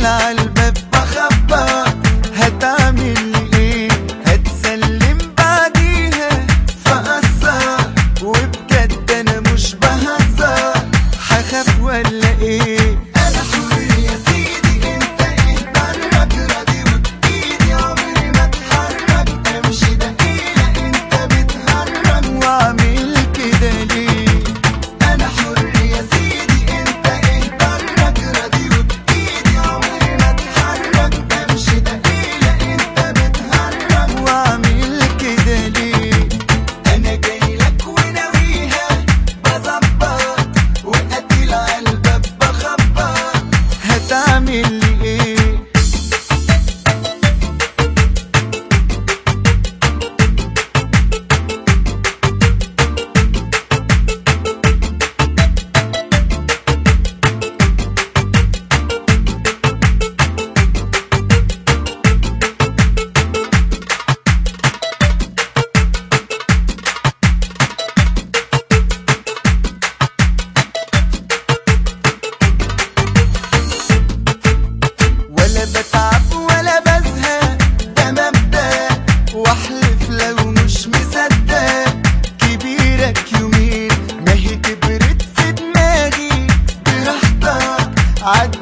قاتل عالباب بخبط هتعمل ايه هتسلم بعديها فقصر وبجد انا مش بهزر هخاف ولا ايه انا حر يا سيدي انت ايه برك راضي وبايدي عمري ما اتحرك امشي دقيقة انت بتهرج واعمل كده ليه انا حر يا سيدي انت ايه برك راضي وبايدي عمري ما اتحرك امشي دقيقة انت بتهرج واعمل كده ليه انا جاي لك وناويها بظبط وقتل عالباب بخبط هتعمل لي ايه ولا بتعب ولا بزهق ده مبدأ واحلف لو مش مصدق كبيرك يومين ما هي كبرت في دماغي براحتك عد